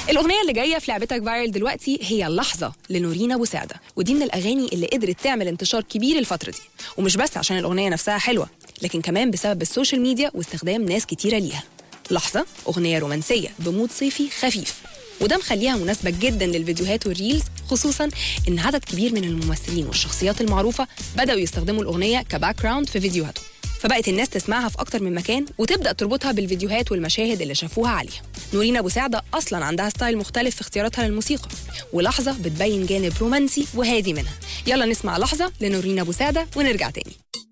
الأغنية اللي جاية في لعبتك فايرل دلوقتي هي اللحظة لنورين أبو سعدة ودي من الأغاني اللي قدرت تعمل انتشار كبير الفترة دي ومش بس عشان الأغنية نفسها حلوة لكن كمان بسبب السوشيال ميديا واستخدام ناس كتيرة ليها لحظة أغنية رومانسية بمود صيفي خفيف وده مخليها مناسبة جدا للفيديوهات والريلز خصوصا إن عدد كبير من الممثلين والشخصيات المعروفة بدأوا يستخدموا الأغنية كباك جراوند في فيديوهاتهم فبقت الناس تسمعها في أكتر من مكان وتبدأ تربطها بالفيديوهات والمشاهد اللي شافوها عليها نورين أبو سعدة أصلا عندها ستايل مختلف في اختياراتها للموسيقى ولحظة بتبين جانب رومانسي وهادي منها يلا نسمع لحظة لنورين أبو سعدة ونرجع تاني